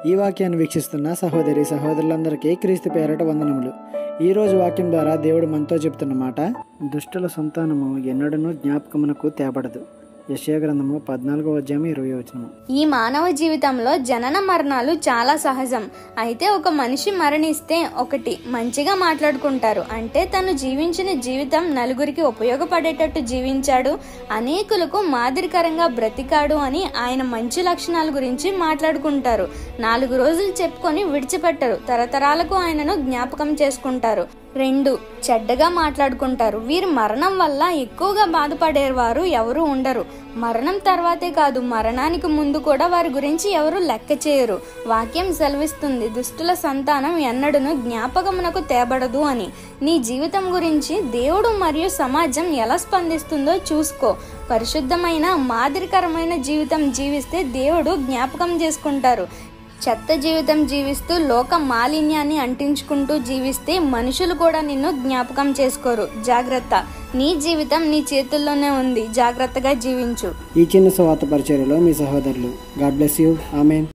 ఈ వాక్యాన్ని వీక్షిస్తున్న సహోదరి సహోదరులందరికీ క్రీస్తు పేరట వందనములు ఈ రోజు వాక్యం ద్వారా దేవుడు మనతో చెప్తున్న మాట దుష్టుల సంతానము ఎన్నడూ జ్ఞాపకమునకు తేబడదు యశయ గ్రంథము పద్నాలుగో అధ్యాయం ఇరవై వచనము ఈ మానవ జీవితంలో జనన మరణాలు చాలా సహజం అయితే ఒక మనిషి మరణిస్తే ఒకటి మంచిగా మాట్లాడుకుంటారు అంటే తను జీవించిన జీవితం నలుగురికి ఉపయోగపడేటట్టు జీవించాడు అనేకులకు మాదిరికరంగా బ్రతికాడు అని ఆయన మంచి లక్షణాల గురించి మాట్లాడుకుంటారు నాలుగు రోజులు చెప్పుకొని విడిచిపెట్టరు తరతరాలకు ఆయనను జ్ఞాపకం చేసుకుంటారు రెండు చెడ్డగా మాట్లాడుకుంటారు వీరి మరణం వల్ల ఎక్కువగా బాధపడేవారు ఎవరు ఉండరు మరణం తర్వాతే కాదు మరణానికి ముందు కూడా వారి గురించి ఎవరు లెక్క చేయరు వాక్యం సెలవిస్తుంది దుష్టుల సంతానం ఎన్నడను జ్ఞాపకమునకు తేబడదు అని నీ జీవితం గురించి దేవుడు మరియు సమాజం ఎలా స్పందిస్తుందో చూసుకో పరిశుద్ధమైన మాదిరికరమైన జీవితం జీవిస్తే దేవుడు జ్ఞాపకం చేసుకుంటారు చెత్త జీవితం జీవిస్తూ లోక మాలిన్యాన్ని అంటించుకుంటూ జీవిస్తే మనుషులు కూడా నిన్ను జ్ఞాపకం చేసుకోరు జాగ్రత్త నీ జీవితం నీ చేతుల్లోనే ఉంది జాగ్రత్తగా జీవించు ఈ చిన్న స్వాత పరిచర్యలో మీ సహోదరులు గాడ్ బ్లెస్ యూ ఆమెన్